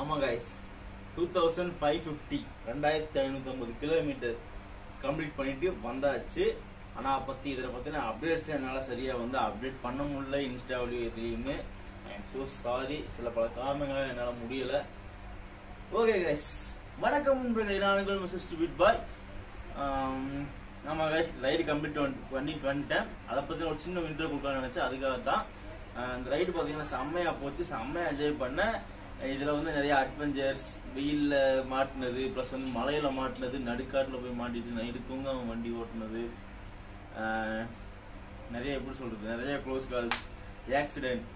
ஆமா guys two thousand five fifty ரெண்டாயிரத்தி ஐநூற்றம்பது கிலோமீட்டர் கம்ப்ளீட் பண்ணிட்டு வந்தாச்சு ஆனால் பற்றி இதில் பற்றின அப்டேட்ஸ் என்னால் சரியாக வந்து அப்டேட் பண்ண முடியல இன்ஸ்டாவிலையும் எதுலேயுமே ஐ எம் ஸோ சாரி சில பல காரணங்களால் என்னால் முடியலை ஓகே கைஸ் வணக்கம் நண்பர்களே நான் உங்கள் மிஸ்டர் ஸ்டூபிட் பாய் நம்ம கைஸ் ரைடு கம்ப்ளீட் பண்ணிட்டு வந்துட்டேன் அதை பற்றி ஒரு சின்ன இன்டர்வியூ கொடுக்கலாம்னு நினச்சேன் அதுக்காக தான் அஹ் இந்த ரைடு பார்த்தீங்கன்னா செம்மையா போச்சு செம்மையா என்ஜாய் பண்ணேன் இதில் வந்து நிறைய அட்வென்ச்சர்ஸ் வெயிலில் மாட்டினது ப்ளஸ் வந்து மலையில மாட்டினது நடுக்காட்டில் போய் மாட்டிட்டு நைட்டு தூங்காம வண்டி ஓட்டினது அஹ் நிறைய எப்படி சொல்றது நிறைய க்ளோஸ் கால்ஸ் ஆக்சிடென்ட்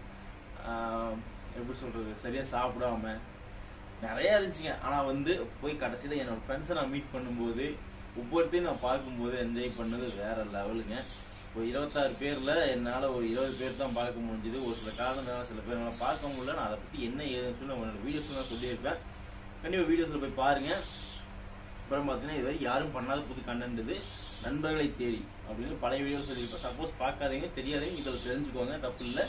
எப்படி சொல்றது சரியா சாப்பிடாம நிறைய இருந்துச்சுங்க ஆனா வந்து போய் கடைசியில என்னோட ஃப்ரெண்ட்ஸை நான் மீட் பண்ணும்போது ஒவ்வொருத்தையும் நான் பார்க்கும்போது என்ஜாய் பண்ணது வேற லெவலுங்க ஒரு இருபத்தாறு பேர்ல என்னால ஒரு இருபது பேர் தான் பார்க்க முடிஞ்சது ஒரு சில காரணங்களால சில பேர் என்னால பார்க்க முடியல நான் அதை பத்தி என்ன ஏதுன்னு சொல்லி நான் உன்னோட வீடியோஸ் தான் சொல்லியிருப்பேன் கண்டிப்பா வீடியோஸ்ல போய் பாருங்க அப்புறம் பார்த்தீங்கன்னா இதுவரை யாரும் பண்ணாத புது கண்டென்ட் இது நண்பர்களை தேடி அப்படின்னு பழைய வீடியோ சொல்லியிருப்பேன் சப்போஸ் பார்க்காதீங்க தெரியாதீங்க இதில் தெரிஞ்சுக்கோங்க தப்பு இல்லை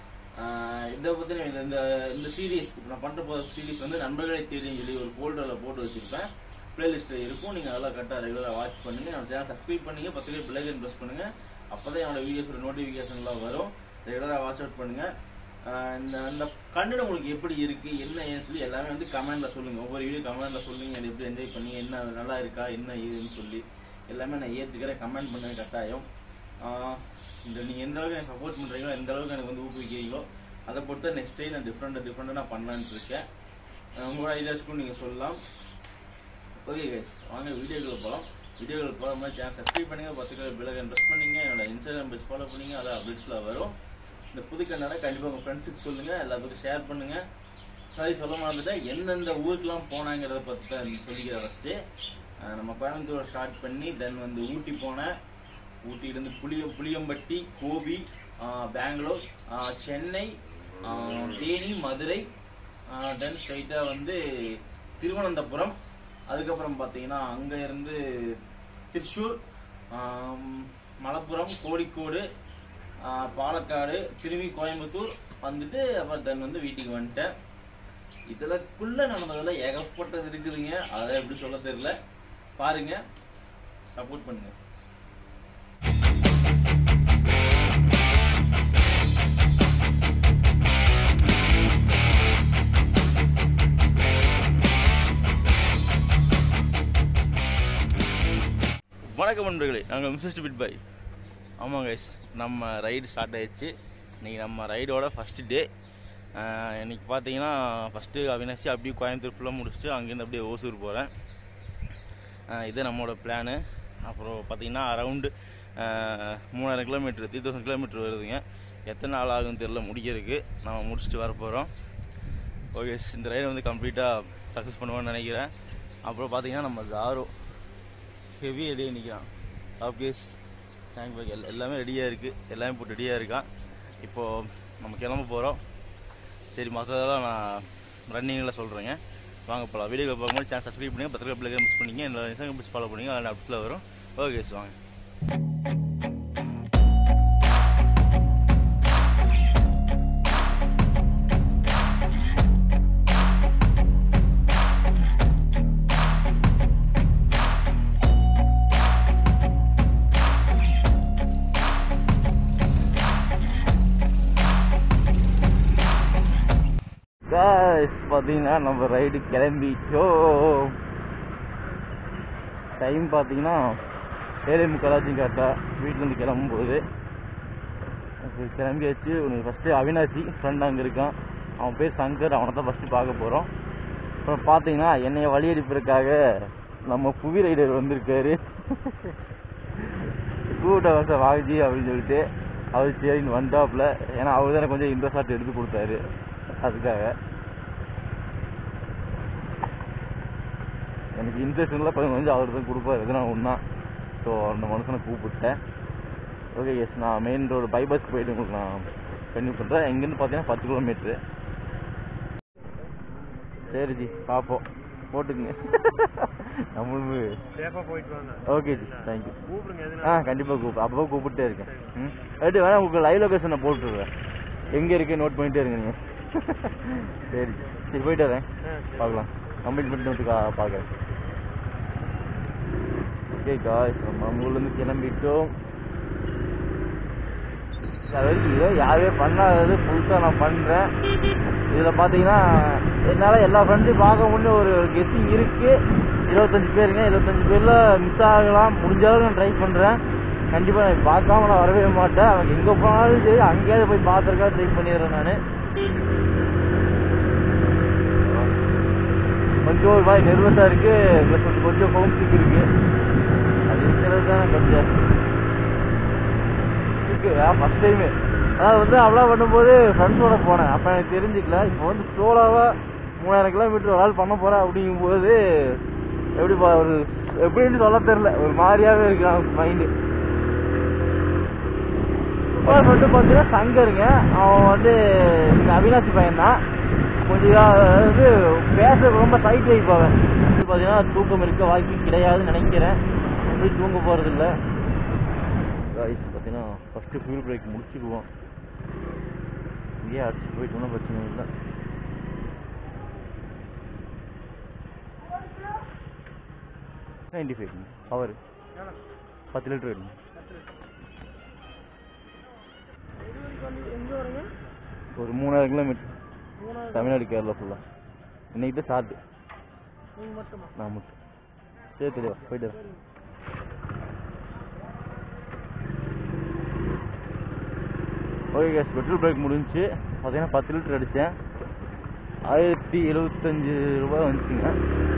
இதை பற்றி இந்த இந்த இந்த சீரீஸ் இப்போ நான் பண்ணுற போகிற சீரீஸ் வந்து நண்பர்களை தேடின்னு சொல்லி ஒரு ஃபோல்டரில் போட்டு வச்சிருப்பேன் பிளேலிஸ்ட்டில் இருக்கும் நீங்கள் அதெல்லாம் கரெக்டாக ரெகுலராக வாட்ச் பண்ணுங்க நம்ம சேனல் சப்ஸ்கிரைப் பண்ணுங்க பத்து பேர் பிள்ளைகள் ப்ரெஸ் பண்ணுங்க அப்போ தான் என்னோட வீடியோஸோட நோட்டிஃபிகேஷன்லாம் வரும் ரெகுலராக வாட்ச் அவுட் பண்ணுங்க ஆஹ் இந்த இந்த கண்டென்ட் உங்களுக்கு எப்படி இருக்கு என்ன ஏன்னு சொல்லி எல்லாமே வந்து கமெண்ட்ல சொல்லுங்க ஒவ்வொரு வீடியோ கமெண்ட்ல சொல்லுங்க அது எப்படி என்ஜாய் பண்ணி என்ன நல்லா இருக்கா என்ன ஏதுன்னு சொல்லி எல்லாமே நான் ஏத்துக்கிறேன் கமெண்ட் பண்ணுங்க கட்டாயம் ஆஹ் இந்த நீங்க எந்த அளவுக்கு எனக்கு சப்போர்ட் பண்றீங்களோ எந்த அளவுக்கு எனக்கு வந்து ஊக்குவிக்கிறீங்களோ அதை பொறுத்த நெக்ஸ்ட் டைம் நான் டிஃப்ரெண்ட் டிஃப்ரெண்டாக நான் பண்ணலான்னு இருக்கேன் ஆஹ் உங்களோட ஐடியாஸ்க்கும் நீங்க சொல்லலாம் ஓகே கைஸ் வாங்க வீடியோக்குள்ள போகலாம் வீடியோக்குள்ள போகிற மாதிரி சேனல் சப்ஸ்கிரைப் பண்ணுங்க பத்து கிலோ பிளக் இன்ட்ரெஸ்ட் பண்ணீங்க என்னோட இன்ஸ்டாகிராம் பேஜ் ஃபாலோ பண்ணீங்க அதை அப்டேட்ஸில் வரும் இந்த புது கண்ணாட கண்டிப்பாக உங்கள் ஃப்ரெண்ட்ஸுக்கு சொல்லுங்க எல்லாத்துக்கும் ஷேர் பண்ணுங்க சாரி சொல்ல மறந்துட்டேன் எந்தெந்த ஊருக்குலாம் போனாங்கிறத பற்றி தான் சொல்லிக்கிறேன் ஃபஸ்ட்டு நம்ம கோயம்புத்தூர் ஸ்டார்ட் பண்ணி தென் வந்து ஊட்டி போனேன் ஊட்டியிலேருந்து புளிய புளியம்பட்டி கோபி ஆஹ் பெங்களூர் ஆஹ் சென்னை ஆஹ் தேனி மதுரை தென் ஸ்ட்ரைட்டாக வந்து திருவனந்தபுரம் அதுக்கப்புறம் பார்த்தீங்கன்னா அங்கே இருந்து திருச்சூர் ஆம், மலப்புரம் கோழிக்கோடு ஆஹ், பாலக்காடு திரும்பி கோயம்புத்தூர் வந்துட்டு அப்புறம் தென் வந்து வீட்டுக்கு வந்துட்டேன் இதுலக்குள்ள நடந்ததெல்லாம் ஏகப்பட்டது இருக்குதுங்க அதை எப்படி சொல்ல தெரியல பாருங்க சப்போர்ட் பண்ணுங்க வணக்கம் நண்பர்களே நாங்கள் மிஸ்டர் பிட் பாய் ஆமாம் கைஸ் நம்ம ரைடு ஸ்டார்ட் ஆயிடுச்சு இன்னைக்கு நம்ம ரைடோட ஃபஸ்ட்டு டே இன்னைக்கு பார்த்தீங்கன்னா ஃபஸ்ட்டு அவினாசி அப்படியே கோயம்புத்தூர் ஃபுல்லாக முடிச்சுட்டு அங்கேருந்து அப்படியே ஓசூர் போகிறேன் இது நம்மளோட பிளானு அப்புறம் பார்த்தீங்கன்னா அரவுண்டு மூணாயிரம் கிலோமீட்டர் த்ரீ தௌசண்ட் கிலோமீட்டர் வருதுங்க எத்தனை நாள் ஆகும்னு தெரியல முடிக்கிறதுக்கு நம்ம முடிச்சுட்டு வர போகிறோம் ஓகே இந்த ரைடை வந்து கம்ப்ளீட்டாக சக்ஸஸ் பண்ணுவோம்னு நினைக்கிறேன் அப்புறம் பார்த்தீங்கன்னா நம்ம ஜாரோ ஹெவி ரெடியாக நிற்கிறான் டாப் கேஸ் டேங்க் பேக் எல் எல்லாமே ரெடியாக இருக்குது எல்லாமே போட்டு ரெடியாக இருக்கான் இப்போது நம்ம கிளம்ப போகிறோம் சரி மற்றதெல்லாம் நான் ரன்னிங்கில் சொல்கிறேங்க வாங்க போகலாம் வீடியோ பார்க்கும்போது சேனல் சப்ஸ்கிரைப் பண்ணுங்க பத்திரிக்கை பிள்ளைங்க மிஸ் பண்ணிங்க என்னோட இன்ஸ்டாகிராம் பிடிச்சி ஃபாலோ பண்ணுங்க அதில் அப்ஸில் வரும் ஓகே வாங்க காய்ஸ் பார்த்தீங்கன்னா நம்ம ரைடு கிளம்பிட்டோம் டைம் பார்த்தீங்கன்னா ஏழே முக்காலாச்சும் கரெக்டாக வீட்டிலேருந்து கிளம்பும்போது இப்போ கிளம்பியாச்சு உனக்கு ஃபஸ்ட்டு அவினாசி ஃப்ரெண்ட் அங்கே இருக்கான் அவன் பேர் சங்கர் அவனை தான் ஃபஸ்ட்டு பார்க்க போகிறோம் அப்புறம் பார்த்தீங்கன்னா என்னைய வழி அனுப்புறதுக்காக நம்ம புவி ரைடர் வந்திருக்காரு கூட்ட வருஷம் வாங்கி அப்படின்னு சொல்லிட்டு அவர் சரின்னு வந்தாப்புல ஏன்னா அவர் தான் எனக்கு கொஞ்சம் இன்ட்ரெஸ்ட் எடுத்து கொடுத்தாரு அதுக்காக எனக்கு இன்ட்ரெஸ்ட்லாம் கொஞ்சம் கொஞ்சம் அவர் தான் கொடுப்பாரு எதுனா ஒன்றா ஸோ அந்த மனுஷனை கூப்பிட்டேன் ஓகே எஸ் நான் மெயின் ரோடு பைபாஸ்க்கு போயிட்டு உங்களுக்கு நான் கன்டினியூ பண்ணுறேன் இங்கேருந்து பார்த்தீங்கன்னா பத்து கிலோமீட்ரு சரி ஜி பார்ப்போம் போட்டுக்குங்க நம்மளுக்கு சேஃபா போயிட்டு வாங்க ஓகே ஜி தேங்க்யூ கூப்பிடுங்க ஆ எதுனா கண்டிப்பாக கூப்பிடு அப்போ கூப்பிட்டே இருக்கேன் ம் ரைட்டு வேணா உங்களுக்கு லைவ் லொகேஷனை போட்டுருவேன் எங்கே இருக்கு நோட் பண்ணிட்டே இருங்க நீங்கள் சரி சரி போயிட்டு வரேன் பார்க்கலாம் கம்ப்ளீட் பண்ணிட்டு வந்து கா- பார்க்கறேன் ஓகே காய்ஸ் நம்ம ஊர்லேருந்து கிளம்பிட்டோம் அது வரைக்கும் இதோ யாருமே பண்ணாதது புதுசாக நான் பண்ணுறேன் இதில் பார்த்தீங்கன்னா என்னால் எல்லா ஃப்ரெண்ட்ஸையும் பார்க்க முடிய ஒரு கெஸ்டிங் இருக்குது இருபத்தஞ்சு பேருங்க இருபத்தஞ்சு பேரில் மிஸ் ஆகலாம் முடிஞ்ச அளவுக்கு நான் ட்ரை பண்ணுறேன் கண்டிப்பாக நான் பார்க்காம நான் வரவே மாட்டேன் அவங்க எங்கே போனாலும் சரி அங்கேயாவது போய் பார்த்துருக்கா ட்ரை பண்ணிடுறேன் நான் கொஞ்சம் ஒரு மாதிரி நெர்வஸாக இருக்குது ப்ளஸ் கொஞ்சம் கொஞ்சம் ஹோம் சிக் இருக்குது அது இருக்கிறது தான் கொஞ்சம் இருக்கு ஃபர்ஸ்ட் டைமு அதாவது வந்து அவ்வளோ பண்ணும்போது ஃப்ரெண்ட்ஸோட போனேன் அப்போ எனக்கு தெரிஞ்சுக்கல இப்போ வந்து சோலாவாக மூணாயிரம் கிலோமீட்டர் ஒரு ஆள் பண்ண போகிறேன் அப்படிங்கும்போது எப்படி பா- ஒரு எப்படின்னு சொல்ல தெரில ஒரு மாதிரியாவே இருக்கு மைண்டு சூப்பர் மட்டும் பார்த்தீங்கன்னா சங்கருங்க அவன் வந்து இந்த அவினாசி பையன் தான் கொஞ்சம் இதா- இது பேச ரொம்ப சைட் வைப் அவன் பார்த்தீங்கன்னா தூக்கம் இருக்க வாய்ப்பு கிடையாதுன்னு நினைக்கிறேன் அப்படி தூங்க போகிறது இல்லை காய்ஸ் பார்த்தீங்கன்னா ஃபஸ்ட்டு ஃபியூல் பிரேக் முடிச்சுக்குவோம் இங்கேயே அடிச்சு போயிட்டு ஒன்றும் பிரச்சனை இல்லை நைன்டி ஃபைவ் பவர் பத்து லிட்டர் வேணும் ஒரு மூணாயிரம் கிலோமீட்டர் தமிழ்நாடு கேரளா ஃபுல்லாக இன்னைக்கு தான் ஸ்டார்ட் நான் மட்டும் சரி தெரியவா போயிட்டு வரேன். ஓகே கேஸ் பெட்ரோல் பிரேக் முடிஞ்சுச்சு பார்த்தீங்கன்னா பத்து லிட்டர் அடித்தேன் ஆயிரத்தி எழுபத்தஞ்சு ரூபாய் வந்துச்சுங்க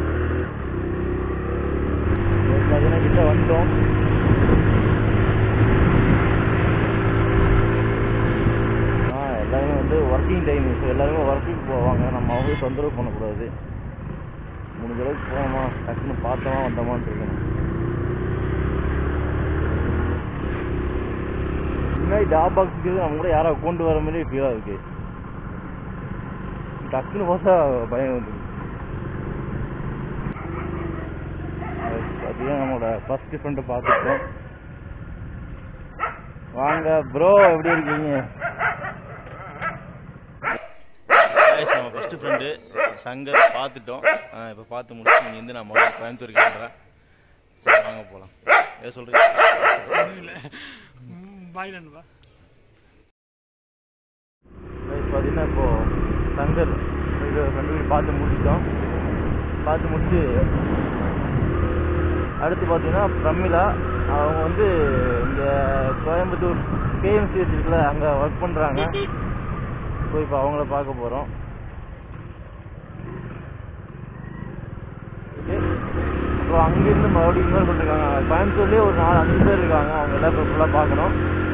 சரி, பார்த்தீங்கன்னா கிட்ட வந்துட்டோம் ஆ எல்லாருமே வந்து ஒர்க்கிங் டைம் ஸோ எல்லாருமே ஒர்க்கிங் போவாங்க நம்ம அவங்க தொந்தரவு பண்ணக்கூடாது முடிஞ்ச அளவுக்கு போனோமா டக்குன்னு பார்த்தோமா வந்தோமான்னு இருக்கணும் முன்னாடி டாப் பாக்ஸுக்கு நம்ம கூட யாரோ கொண்டு வர மாதிரி ஃபீலாக இருக்கு டக்குன்னு பார்த்தா பயம் வந்து பார்த்தீங்கன்னா நம்மளோட ஃபர்ஸ்ட் ஃப்ரெண்டை பார்த்துட்டோம் வாங்க ப்ரோ எப்படி இருக்கீங்க guys, நம்ம ஃபர்ஸ்ட் ஃப்ரெண்டு சங்கர் பார்த்துட்டோம் இப்போ பார்த்து முடிச்சு இங்கேருந்து நான் முதல்ல கோயம்புத்தூர் கிளம்புறேன் சரி வாங்க போகலாம் ஏதோ சொல்கிறீங்க பாய் நண்பா பார்த்தீங்கன்னா இப்போ சங்கர் இது ரெண்டு பேரும் பார்த்து முடிச்சிட்டோம் பார்த்து முடிச்சு அடுத்து பார்த்தீங்கன்னா பிரமிளா அவங்க வந்து இந்த கோயம்புத்தூர் கேஎம்சி இருக்குல்ல அங்கே ஒர்க் பண்ணுறாங்க ஸோ இப்போ அவங்கள பார்க்க போகிறோம் அப்புறம் அங்கேருந்து மறுபடியும் இன்னொரு பேர் இருக்காங்க கோயம்புத்தூர்லேயே ஒரு நாலு அஞ்சு பேர் இருக்காங்க அவங்க எல்லாம் இப்போ ஃபுல்லாக பார்க்கணும்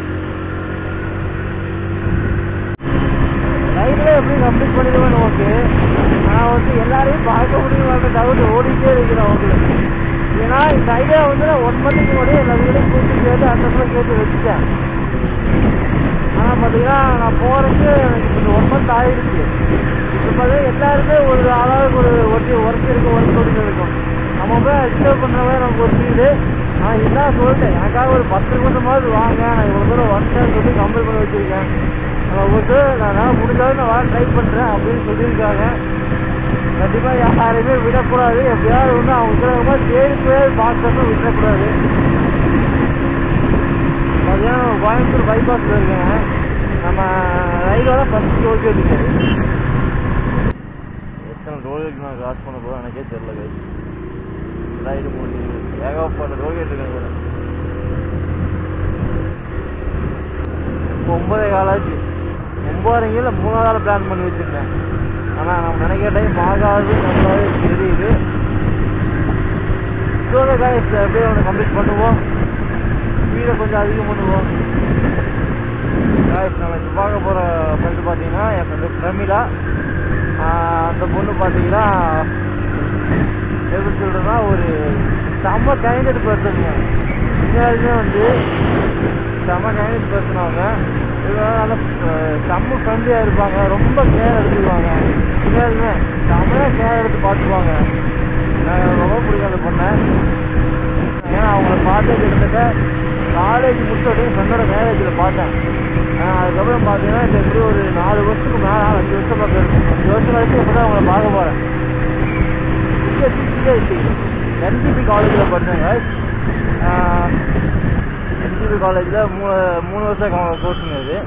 லைவ்ல எப்படி கம்ப்ளீட் பண்ணிடுவேன் ஓகே நான் வந்து எல்லாரையும் பார்க்க முடியுமான்ற டவுட் ஓடிட்டே இருக்கிறேன் உங்களுக்கு ஏன்னா இந்த ஐடியா வந்து நான் ஒன் மந்த்துக்கு முன்னாடி எல்லா வீடையும் கூட்டி கேட்டு அந்த இடத்துல கேட்டு வச்சுட்டேன் ஆனால் பார்த்தீங்கன்னா நான் போகிறதுக்கு எனக்கு இப்போ ஒன் மந்த் ஆயிடுச்சு இப்போ பார்த்தீங்கன்னா எல்லாருமே ஒரு ஆளாளுக்கு ஒரு ஒர்க் ஒர்க் இருக்கும் ஒர்க் ஒர்க் இருக்கும் நம்ம போய் டிஸ்டர்ப் பண்ணுறவே நமக்கு ஒரு ஃபீல் ஆனால் இதான் சொல்லிட்டேன் எனக்காக ஒரு பத்து நிமிஷமாவது வாங்க நான் இவ்வளோ தூரம் வந்துட்டேன்னு சொல்லி கம்பல் பண்ணி வச்சுருக்கேன் நம்ம வந்து நான் முடிஞ்சாலும் நான் வர ட்ரை பண்ணுறேன் அப்படின்னு சொல்லியிருக்காங்க கண்டிப்பாக யாரையுமே விடக்கூடாது எப்படியாவது ஒன்று அவங்க இருக்கிறவங்க தேடி போய் பார்க்கணும் விடக்கூடாது மதியானம் கோயம்புத்தூர் பைபாஸில் இருக்கேங்க நம்ம ரயிலோட ஃபஸ்ட் டோல் இருக்கு எத்தனை டோல்கேட் நான் கிராஸ் பண்ண போகிறோம் எனக்கே தெரில கை ரைடு முடிஞ்சு ஏகப்பட்ட டோல்கேட் இருக்குங்க இப்போ ஒன்பதே காலாச்சு ஒன்பதரைங்கில மூணாவது பிளான் பண்ணி வச்சிருந்தேன் ஆனால் நம்ம நினைக்கிற டைம் ஆகாது நல்லாவே தெரியுது சோக காய்ஸ் அப்படியே ஒன்று கம்ப்ளீட் பண்ணுவோம் ஸ்பீடை கொஞ்சம் அதிகம் பண்ணுவோம் காய்ஸ் நம்ம இப்போ பார்க்க போகிற ஃப்ரெண்டு பார்த்தீங்கன்னா என் ஃப்ரெண்டு பிரமிளா ஆஹ் அந்த பொண்ணு பார்த்தீங்கன்னா எப்படி சொல்கிறேன்னா ஒரு செம்ம கைண்டட் பர்சனுங்க உண்மையாலுமே வந்து செம்ம கைண்டட் பர்சன் அவங்க இவங்க நல்ல அஹ், செம்ம ஃப்ரெண்ட்லியாக இருப்பாங்க ரொம்ப கேர் எடுத்துக்குவாங்க உண்மையாலுமே செம்மையாக கேர் எடுத்து பார்த்துக்குவாங்க எனக்கு ரொம்ப பிடிக்கும் அந்த பொண்ணை ஏன்னா அவங்கள பார்த்து கிட்டத்தட்ட காலேஜ் முடிச்சோடனே ஃப்ரெண்டோட மேரேஜில் பார்த்தேன் ஆஹ் அதுக்கப்புறம் பார்த்தீங்கன்னா இப்போ எப்படி ஒரு நாலு வருஷத்துக்கு மேலே அஞ்சு வருஷம் பக்கம் கழிச்சு இப்போ தான் உங்களை பார்க்க போகிறேன் என்சிபி காலேஜில் படித்தேங்க என்சிபி காலேஜில் மூணு மூணு வருஷம் கோர்ஸுங்க இது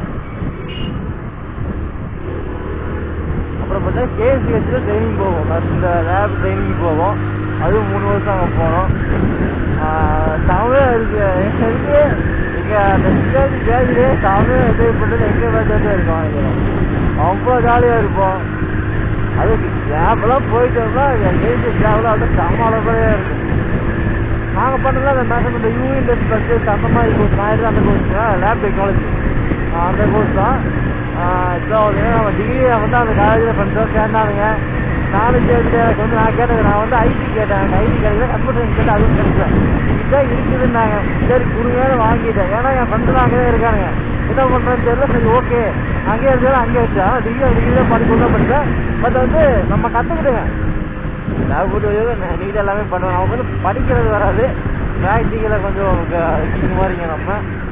அப்புறம் பார்த்தா கேஎஸ்சிஹெச்சில் ட்ரைனிங் போவோம் இந்த லேப் ட்ரைனிங் போவோம் அதுவும் மூணு வருஷம் அங்கே போனோம் செமையாக இருக்கு எனக்கு இங்கே அந்த சிக்காஜி பேஜிலே செமையாக என்ஜாய் பண்ணுறது எங்கே பார்த்துட்டு இருக்கோம் நினைக்கிறேன் அவ்வளோ ஜாலியாக இருப்போம் அது லேப்லாம் போயிட்டோம்னா கேஎஸ்சி லேப்லாம் வந்து செம்ம அளவுலையாக இருக்கும் நாங்கள் பண்ணல அந்த மேடம் இந்த யூஎன்எஸ் ப்ளஸ் அந்த மாதிரி கோர்ஸ் நான் எடுத்த அந்த கோர்ஸ் லேப் டெக்னாலஜி அந்த கோர்ஸ் தான் இப்போ வந்து நம்ம டிகிரியை வந்து அந்த காலேஜில் பண்ணுறோம் சேர்ந்தானுங்க நானும் சேர்ந்து எனக்கு வந்து நான் கேட்டது நான் வந்து ஐடி கேட்டேன் எனக்கு ஐடி கிடைக்கல கம்ப்யூட்டர் சயின்ஸ் கேட்டேன் அதுவும் கிடைக்கல இதுதான் இருக்குதுன்னாங்க சரி கொடுங்கன்னு வாங்கிட்டேன் ஏன்னா என் ஃப்ரெண்டு அங்கே தான் இருக்கானுங்க என்ன பண்ணுறேன்னு தெரியல சரி ஓகே அங்கேயே இருந்தாலும் அங்கே வச்சேன் ஆனால் டிகிரி டிகிரி தான் படிக்க தான் படித்தேன் பட் வந்து நம்ம கற்றுக்கிட்டுங்க லேப் போட்டு நீட் எல்லாமே பண்ணுவேன் அவங்க வந்து படிக்கிறது வராது ப்ராக்டிக்கலை கொஞ்சம் இது மாதிரிங்க நம்ம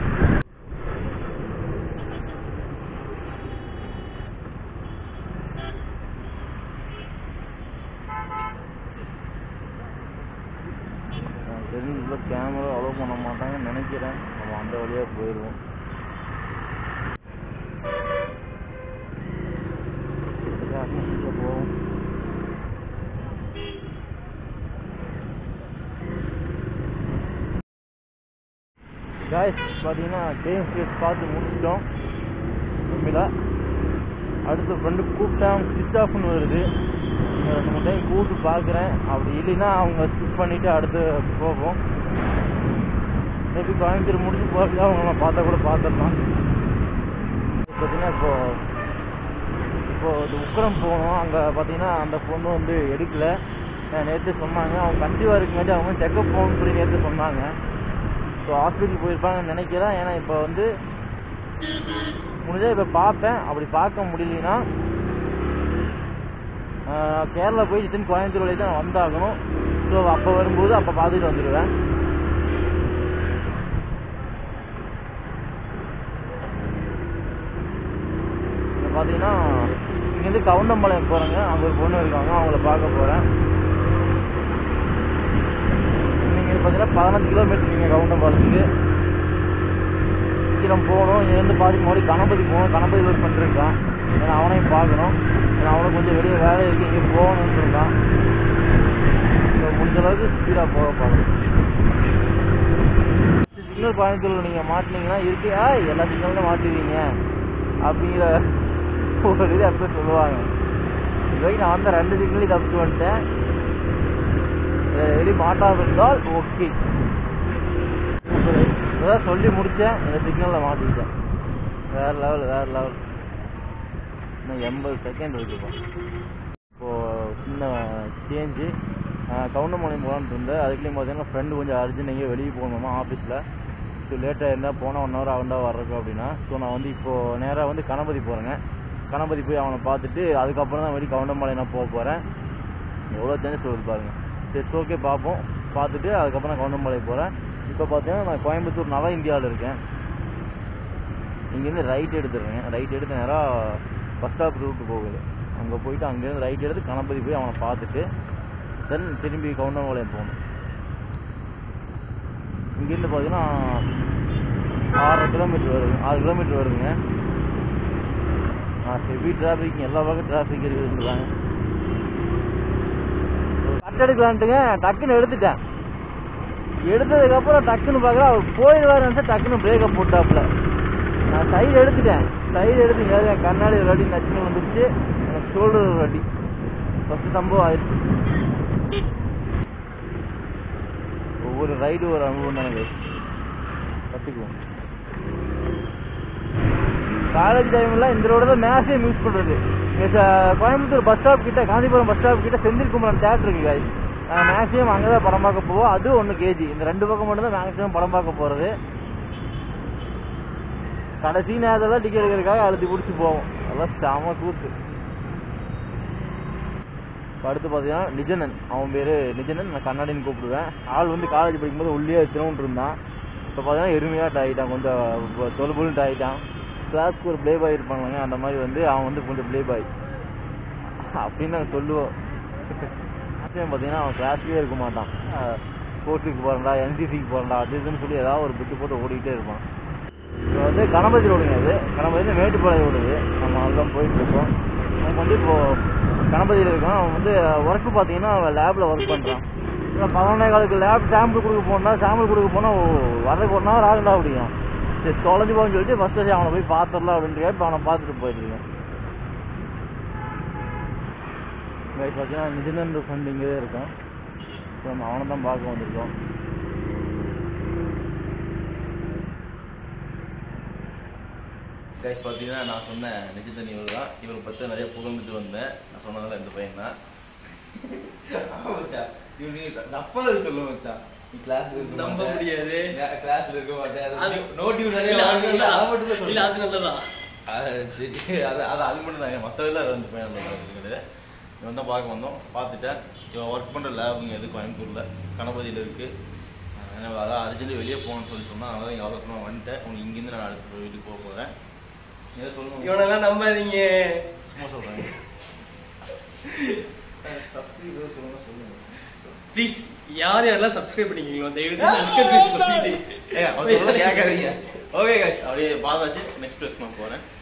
தெரிஞ்ச கேமரா அலோவ் பண்ண மாட்டாங்கன்னு நினைக்கிறேன் நம்ம அந்த வழியாக போயிடுவோம் போவோம் காய்ஸ் பார்த்தீங்கன்னா கேம் ஸ்பேஸ் பார்த்து முடிச்சிட்டோம் உண்மையில அடுத்த ஃப்ரெண்டு கூப்பிட்டான் ஸ்விட்ச் ஆஃப்னு வருது இன்னும் ரெண்டு மூணு டைம் கூப்பிட்டு பார்க்குறேன் அப்படி இல்லைன்னா அவங்க ஸ்விட்ச் பண்ணிவிட்டு அடுத்து போவோம் மேபி கோயம்புத்தூர் முடிச்சு போகிறது அவங்கள பார்த்தா கூட பார்த்துடலாம் பார்த்தீங்கன்னா இப்போ இப்போ இது உக்கரம் போகணும் அங்கே பார்த்தீங்கன்னா அந்த பொண்ணு வந்து எடுக்கல நேற்று சொன்னாங்க அவங்க கன்சீவாக இருக்குங்காட்டி அவங்க செக்கப் போகணும்னு சொல்லி நேற்று சொன்னாங்க ஸோ ஹாஸ்பிட்டல் போயிருப்பாங்கன்னு நினைக்கிறேன் ஏன்னா இப்போ வந்து முடிஞ்சால் இப்போ பார்ப்பேன் அப்படி பார்க்க முடியலனா கேரளா போய் ரிட்டன் கோயம்புத்தூர் வழி தான் வந்தாகணும் ஸோ அப்போ வரும்போது அப்போ பார்த்துட்டு வந்துடுவேன் இப்போ பார்த்தீங்கன்னா இங்கேருந்து கவுண்டம்பாளையம் போகிறேங்க அங்கே ஒரு பொண்ணு இருக்காங்க அவங்கள பார்க்க போகிறேன் நீங்கள் பார்த்தீங்கன்னா பதினஞ்சு கிலோமீட்டர் நீங்கள் கவுண்டம்பாளையத்துக்கு சீக்கிரம் போகணும் இங்கேருந்து பாதி மறுபடி கணபதி போகணும் கணபதியில் ஒரு ஃப்ரெண்ட் இருக்கான் ஏன்னா அவனையும் பார்க்கணும் ஏன்னா அவனுக்கு கொஞ்சம் வெளியே வேலை இருக்குது இங்கே போகணும்னு இருக்கான் ஸோ முடிஞ்ச அளவுக்கு ஸ்பீடாக போக பார்க்கணும் சிக்னல் கோயம்புத்தூரில் நீங்கள் மாட்டினீங்கன்னா இருக்கு ஆ எல்லா சிக்னலும் மாட்டிடுவீங்க அப்படிங்கிற ஒரு இது அப்போ சொல்லுவாங்க இது வரைக்கும் நான் வந்த ரெண்டு சிக்னலையும் தப்பிச்சு வந்துட்டேன் வெளி மாட்டாமல் இருந்தால் ஓகே இப்போதான் சொல்லி முடித்தேன் இந்த சிக்னலில் மாட்டிக்கிட்டேன் வேற லெவல் வேற லெவல் இன்னும் எண்பது செகண்ட் இருக்குப்பா இப்போது சின்ன சேஞ்சு கவுண்டமணி போகலான்னு இருந்தேன் அதுக்குள்ளேயும் பார்த்தீங்கன்னா ஃப்ரெண்டு கொஞ்சம் அர்ஜென்ட் எங்கேயோ வெளியே போகணுமா ஆஃபீஸில் ஸோ லேட்டாக இருந்தால் போனால் ஒன் ஹவர் ஆகுண்டா வர்றதுக்கு அப்படின்னா ஸோ நான் வந்து இப்போது நேராக வந்து கணபதி போகிறேங்க கணபதி போய் அவனை பார்த்துட்டு அதுக்கப்புறம் தான் வெளியே கவுண்டமலை நான் போக போகிறேன் எவ்வளோ சேஞ்சஸ் வருது பாருங்க சரி ஓகே பார்ப்போம் பார்த்துட்டு அதுக்கப்புறம் கவுண்டமலை போகிறேன் இப்போ பார்த்தீங்கன்னா நான் கோயம்புத்தூர் நவ இந்தியாவில் இருக்கேன் இங்கேருந்து ரைட் எடுத்துடுறேன் ரைட் எடுத்து நேராக பஸ் ஸ்டாப் ரூட்டு போகுது அங்கே போயிட்டு அங்கேருந்து ரைட் எடுத்து கணபதி போய் அவனை பார்த்துட்டு தென் திரும்பி கவுண்டமலையம் போகணும் இங்கேருந்து பார்த்தீங்கன்னா ஆறரை கிலோமீட்டர் வருது ஆறு கிலோமீட்டர் வருதுங்க ஹெவி டிராஃபிக் எல்லா பக்கம் டிராஃபிக் இருக்குதுன்றாங்க கட் எடுக்கலான்ட்டுங்க டக்குன்னு எடுத்துட்டேன் எடுத்ததுக்கப்புறம் டக்குன்னு பார்க்குறேன் அவர் போயிடுவாருன்னு டக்குன்னு பிரேக்கை போட்டாப்புல நான் சைடு எடுத்துட்டேன் சைடு எடுத்து என் கண்ணாடி ஒரு அடி நச்சுன்னு வந்துருச்சு எனக்கு ஷோல்டர் ஒரு அடி ஃபஸ்ட்டு சம்பவம் ஆயிடுச்சு ஒவ்வொரு ரைடு ஒரு அனுபவம் தானே கற்றுக்குவோம் காலேஜ் டைமில் இந்த ரோடு தான் மேக்ஸிமம் யூஸ் பண்ணுறது இங்கே கோயம்புத்தூர் பஸ் ஸ்டாப் கிட்ட காந்திபுரம் பஸ் ஸ்டாப் கிட்ட செந்தில் குமரன் தேட்டர் இருக்கு guys. நான் மேக்ஸிமம் அங்கே தான் படம் பார்க்க போவோம் அது ஒன்று கேஜி இந்த ரெண்டு பக்கம் மட்டும் தான் மேக்ஸிமம் படம் பார்க்க போகிறது கடைசி நேரத்தில் டிக்கெட் எடுக்கிறதுக்காக அழுத்தி பிடிச்சி போவோம் அதெல்லாம் செம கூத்து இப்ப அடுத்து பார்த்தீங்கன்னா நிஜனன் அவன் பேர் நிஜனன் நான் கண்ணாடின்னு கூப்பிடுவேன் ஆள் வந்து காலேஜ் படிக்கும்போது உள்ளே திரும்பிட்டு இருந்தான் இப்போ பார்த்தீங்கன்னா எருமையாட்டு ஆகிட்டான் கொஞ்சம் தொழுபுலுன்ட்டு ஆகிட்டான் கிளாஸ்க்கு ஒரு ப்ளே பாய் இருப்பாங்க அந்த மாதிரி வந்து அவன் வந்து கொஞ்சம் ப்ளே பாய் அப்படின்னு நாங்கள் சொல்லுவோம் ஆச்சரியம் பார்த்தீங்கன்னா அவன் கிளாஸ்லேயே இருக்க மாட்டான் ஸ்போர்ட்ஸுக்கு போகிறா என்சிசிக்கு போகிறா அது இதுன்னு சொல்லி ஏதாவது ஒரு பிட்டு போட்டு ஓடிக்கிட்டே இருப்பான் இப்போ வந்து கணபதி ரோடுங்க அது கணபதி மேட்டுப்பாளையம் ஓடுது நம்ம அதுதான் போயிட்டு இருக்கோம் அவன் வந்து இப்போ கணபதியில் இருக்கான் அவன் வந்து ஒர்க்கு பார்த்தீங்கன்னா அவன் லேபில் ஒர்க் பண்ணுறான் இப்போ பதினொன்னே காலுக்கு லேப் சாம்பிள் கொடுக்க போனா சாம்பிள் கொடுக்க போனால் வரதுக்கு ஒரு நாள் ஆகுண்டா அப்படியும் சரி தொலைஞ்சு போகணும்னு சொல்லிட்டு ஃபஸ்ட்டு சரி அவனை போய் பார்த்துடலாம் அப்படின்ட்டு இப்போ அவனை பார்த்துட்டு போயிருக்கேன் கைஸ் பார்த்தீங்கன்னா நிதிநந்து ஃபண்ட் இங்கே இருக்கான் ஸோ நம்ம அவனை தான் பார்க்க வந்திருக்கோம் கைஸ் பார்த்தீங்கன்னா நான் சொன்ன நிஜத்தனி இவர் தான் இவரை பற்றி நிறைய புகழ்ந்துட்டு வந்தேன் நான் சொன்னதில் இந்த பையன் தான் இவன் நீ நப்பது சொல்ல மச்சான் நீ கிளாஸ் நம்ப முடியாது. கிளாஸ்ல இருக்க மாட்டேன் அது- நோட்டிவ் நிறைய இல்ல, அது வாங்குவீங்க, நல்லதா? அதை மட்டும் தான் இல்ல, சொல்றேன். அது நல்லதா? அது சரி அது அது அது மட்டும் தான் மற்றதெல்லாம் வந்து பையன் கிடையாது இவன் தான் பார்க்க வந்தோம் பார்த்துட்டேன் இவன் ஒர்க் பண்ணுற லேபுங்க எது கோயம்புத்தூரில் கணபதியில் இருக்குது எனக்கு அதான் அர்ஜென்ட் வெளியே போகணும்னு சொல்லி சொன்னா அதனால இங்கே அவசரமாக வந்துட்டேன் உனக்கு இங்கேருந்து நான் அடுத்த வீட்டுக்கு போக போகிறேன் ஏதோ சொல்லணும் இவனெல்லாம் நம்பாதீங்க சும்மா சொல்கிறேன் தப்பு ஏதோ சொல்லணும் சொல்லுங்க ப்ளீஸ் யார் யாரெல்லாம் சப்ஸ்கிரைப் பண்ணிக்கிறீங்களோ தயவு செஞ்சு subscribe பண்ணிட்டு ஏய், அவன் சொல்ல கேட்காதீங்க ஓகே guys அப்படியே பார்த்தாச்சு நெக்ஸ்ட் பிளேஸ் நான் போகிறேன்